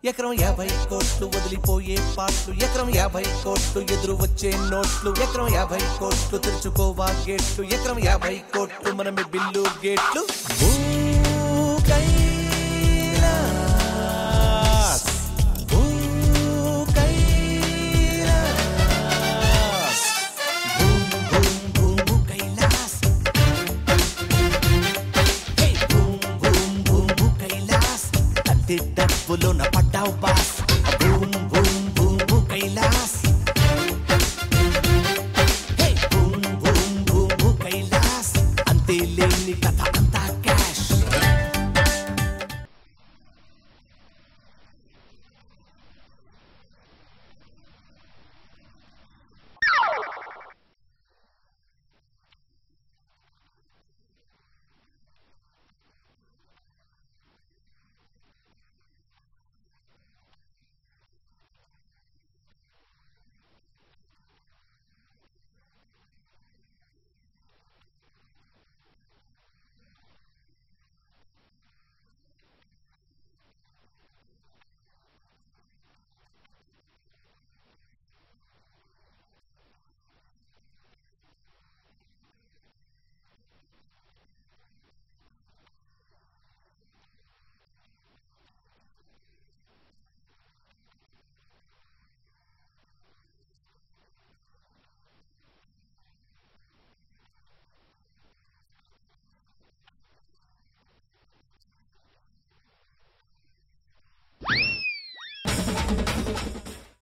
ఎకరం యాభై కోట్లు వదిలిపోయే పాటలు ఎకరం యాభై కోట్లు ఎదురు వచ్చే నోట్లు ఎకరం యాభై కోట్లు తెరుచుకోవా గేట్లు ఎకరం యాభై కోట్లు మనమే బిల్లు గేట్లు భూ కైలాస్. భూ కైలాస్. భూమ్, భూమ్, భూమ్, భూ కైలాస్. హే, భూమ్, భూమ్, భూమ్, భూ కైలాస్. అంతే డబ్బులోన పడ్డావు బాస్ భూమ్ భూమ్ భూమ్ భూ కైలాస్